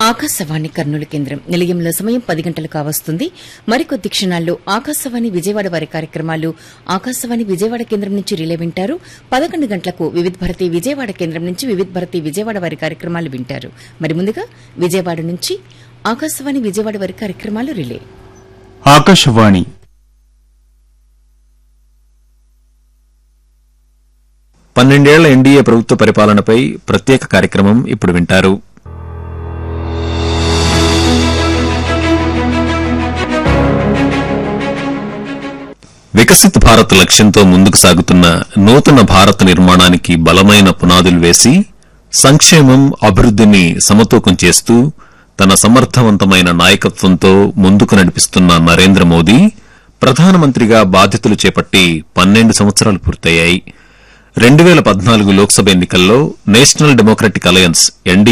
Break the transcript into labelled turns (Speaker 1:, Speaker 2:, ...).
Speaker 1: ఆకాశవాణి కర్నూలు కేంద్రం నిలయంలో సమయం పది గంటలు కావస్తుంది మరికొద్ది క్షణాల్లో ఆకాశవాణి విజయవాడ వారి కార్యక్రమాలు ఆకాశవాణి విజయవాడ కేంద్రం నుంచి రిలే వింటారు పదకొండు గంటలకు వివిధ భారతి విజయవాడ కేంద్రం నుంచి వివిధ భారతి విజయవాడ వారి కార్యక్రమాలు వింటారు మరి ముందుగా విజయవాడ నుంచి ఆకాశవాణి విజయవాడ వారి కార్యక్రమాలు రిలే
Speaker 2: ఆకాశవాణి
Speaker 3: పన్నెండేళ్ల ఎన్డీఏ ప్రభుత్వ పరిపాలనపై ప్రత్యేక కార్యక్రమం ఇప్పుడు వింటారు వికసిత్ భారత్ లక్ష్యంతో ముందుకు సాగుతున్న నూతన భారత నిర్మాణానికి బలమైన పునాదులు వేసి సంక్షేమం అభివృద్దిని సమతూకం చేస్తూ తన సమర్థవంతమైన నాయకత్వంతో ముందుకు నడిపిస్తున్న నరేంద్ర మోదీ ప్రధానమంత్రిగా బాధ్యతలు చేపట్టి పన్నెండు సంవత్సరాలు పూర్తయ్యాయి రెండు వేల పద్నాలుగు లోక్సభ ఎన్నికల్లో నేషనల్ డెమోక్రటిక్ అలయన్స్ ఎన్డీ